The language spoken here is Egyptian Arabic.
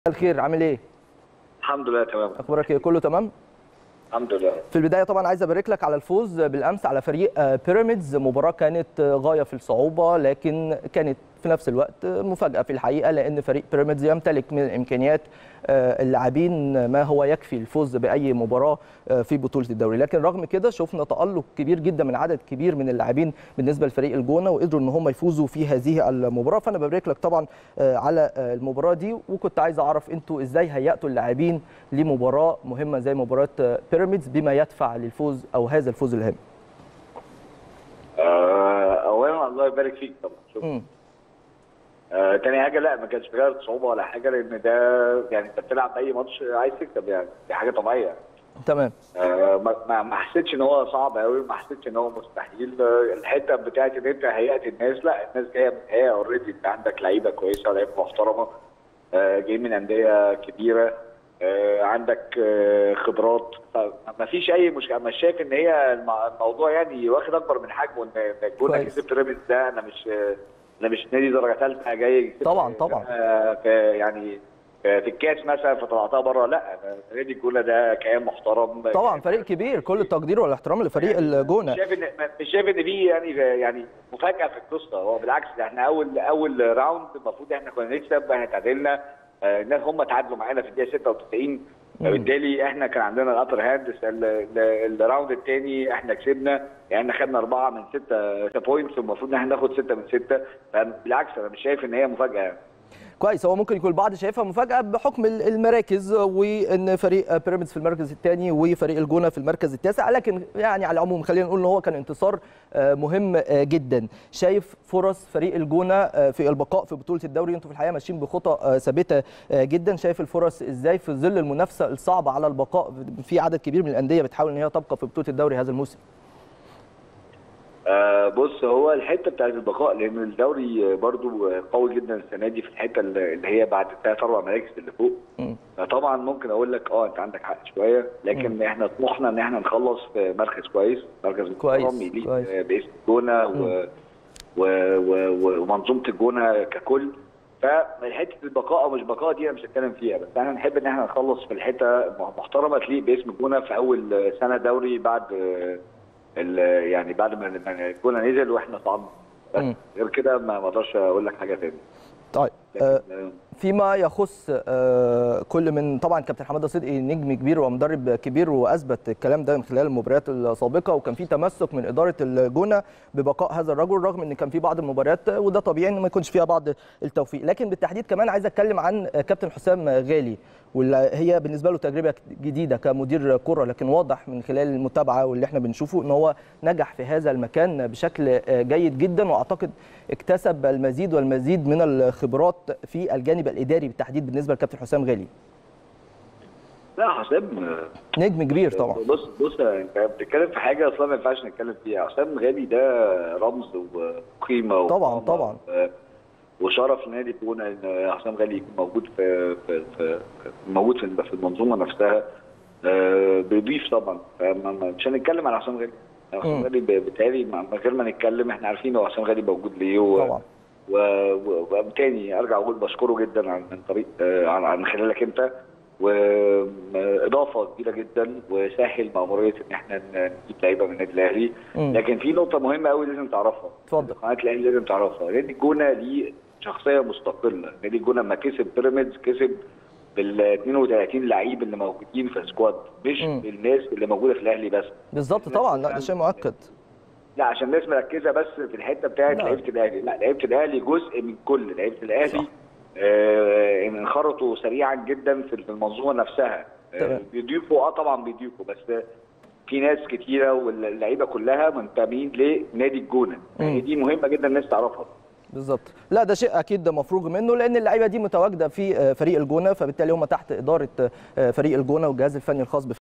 الخير عامل ايه؟ الحمد لله تمام اخبارك ايه؟ كله تمام؟ الحمد لله في البدايه طبعا عايز ابارك لك على الفوز بالامس على فريق آه، بيراميدز مباراه كانت آه، غايه في الصعوبه لكن كانت في نفس الوقت آه، مفاجاه في الحقيقه لان فريق بيراميدز يمتلك من امكانيات آه، اللاعبين ما هو يكفي الفوز باي مباراه آه، في بطوله الدوري لكن رغم كده شفنا تالق كبير جدا من عدد كبير من اللاعبين بالنسبه لفريق الجونه وقدروا ان هم يفوزوا في هذه المباراه فانا ببارك لك طبعا آه، على آه، المباراه دي وكنت عايز اعرف انتوا ازاي هيأتوا اللاعبين لمباراه مهمه زي مباراه آه، بيراميدز بما يدفع للفوز او هذا الفوز الهام آه، اولا الله يبارك فيك طبعا شكرا مم. آه، تاني حاجه لا ما كانش فيها صعوبه ولا حاجه لان ده يعني انت بتلعب اي ماتش عايز تكسب يعني دي حاجه طبيعيه تمام آه، ما- ما ما حسيتش ان هو صعب قوي ما حسيتش ان هو مستحيل آه، الحته بتاعت ان انت هيئت الناس لا الناس جايه هي اوريدي انت عندك لعيبه كويسه لعيبه محترمه آه، جايين من انديه كبيره آه، عندك آه، خبرات ما فيش اي مشكله مش شايف ان هي الم- الموضوع يعني واخد اكبر من حجمه ان إن الجونه كويس. كسب بيراميدز ده انا مش آه، انا مش نادي درجه ثالثه جاي يكسب- طبعاً، طبعاً. آه، في يعني في الكاس مثلا فطلعتها بره لا أنا نادي الجونه ده كيان محترم طبعا فريق كبير كل التقدير والاحترام لفريق الجونه مش شايف ان مش شايف ان في يعني يعني مفاجاه في القصه هو بالعكس ده احنا اول اول راوند المفروض احنا كنا نكسب احنا تعادلنا آه، الناس هم تعادلوا معانا في الدقيقه 96 فبالتالي احنا كان عندنا الابر هاند ال- ال- الراوند الثاني احنا كسبنا يعني احنا خدنا اربعه من سته بوينتس والمفروض ان احنا ناخد سته من سته فبالعكس انا مش شايف ان هي مفاجاه يعني. كويس هو ممكن يكون البعض شايفها مفاجاه بحكم ال- المراكز وان فريق بيراميدز في المركز الثاني وفريق الجونه في المركز التاسع لكن يعني على العموم خلينا نقول ان هو كان انتصار آه، مهم آه، جدا شايف فرص فريق الجونه آه، في البقاء في بطوله الدوري انتوا في الحقيقه ماشيين بخطى آه، ثابته آه، جدا شايف الفرص ازاي في ظل المنافسه الصعبه على البقاء في عدد كبير من الانديه بتحاول ان هي تبقى في بطوله الدوري هذا الموسم آه بص هو الحته بتاعت البقاء لان الدوري برضو قوي جدا السنه دي في الحته اللي هي بعد الثلاث اربع مراكز اللي فوق مم. فطبعا ممكن اقول لك اه انت عندك حق شويه لكن احنا طموحنا ان احنا نخلص في مركز كويس مركز كويس، محترم يليق كويس. باسم الجونه و... و... و... و... ومنظومه الجونه ككل فحته البقاء او مش بقاء دي انا مش هتكلم فيها بس احنا نحب ان احنا نخلص في الحته محترمه تليق باسم الجونه في اول سنه دوري بعد ال... يعني بعد ما ما الجونه نزل واحنا صعدنا بس مم. غير كده ما ما اقدرش اقول لك حاجه تاني طيب آه، لكن آه، فيما يخص آه، كل من طبعا كابتن حماده صدقي نجم كبير ومدرب كبير واثبت الكلام ده من خلال المباريات السابقه وكان في تمسك من اداره الجونه ببقاء هذا الرجل رغم ان كان في بعض المباريات وده طبيعي ان ما يكونش فيها بعض التوفيق لكن بالتحديد كمان عايز اتكلم عن كابتن حسام غالي واللي هي بالنسبه له تجربه جديده كمدير كره لكن واضح من خلال المتابعه واللي احنا بنشوفه ان هو نجح في هذا المكان بشكل جيد جدا واعتقد اكتسب المزيد والمزيد من الخبرات في الجانب الاداري بالتحديد بالنسبه لكابتن حسام غالي لا حسام آه، نجم كبير طبعا بص بص انت بتتكلم في حاجه اصلا ما ينفعش نتكلم فيها حسام غالي ده رمز وقيمه طبعاً، وقامة طبعاً. و- وشرف لنادي الجونه ان حسام غالي يكون موجود في, في, في موجود في في المنظومه نفسها آه، بيضيف طبعا فما- ما- مش هنتكلم عن حسام غالي حسام مم. غالي ب- بالتالي من غير ما نتكلم احنا عارفين هو حسام غالي موجود ليه و- طبعا و- و- وتاني ارجع اقول بشكره جدا عن من طريق آه، عن عن خلالك انت واضافه كبيره جدا وسهل ماموريه ان احنا ن- نجيب لعيبه من النادي الاهلي مم. لكن في نقطه مهمه قوي لازم تعرفها اتفضل. قناه الاهلي لازم تعرفها نادي الجونه ليه شخصيه مستقله نادي الجونه لما كسب بيراميدز كسب بال 32 لعيب اللي موجودين في السكواد مش مم. بالناس اللي موجوده في الاهلي بس بالظبط طبعا لا ده شيء مؤكد لا عشان الناس مركزه بس في الحته بتاعت لا. لعيبه الاهلي لا لعيبه الاهلي جزء من كل لعيبه صح. الاهلي آه انخرطوا سريعا جدا في المنظومه نفسها آه تمام. بيضيفوا اه طبعا بيضيفوا بس في ناس كتيره واللعيبه كلها منتمين لنادي الجونه يعني دي مهمه جدا الناس تعرفها بالظبط لا ده شيء اكيد مفروغ منه لان اللعيبه دي متواجده في آه، فريق الجونه فبالتالي هم تحت اداره آه، فريق الجونه والجهاز الفني الخاص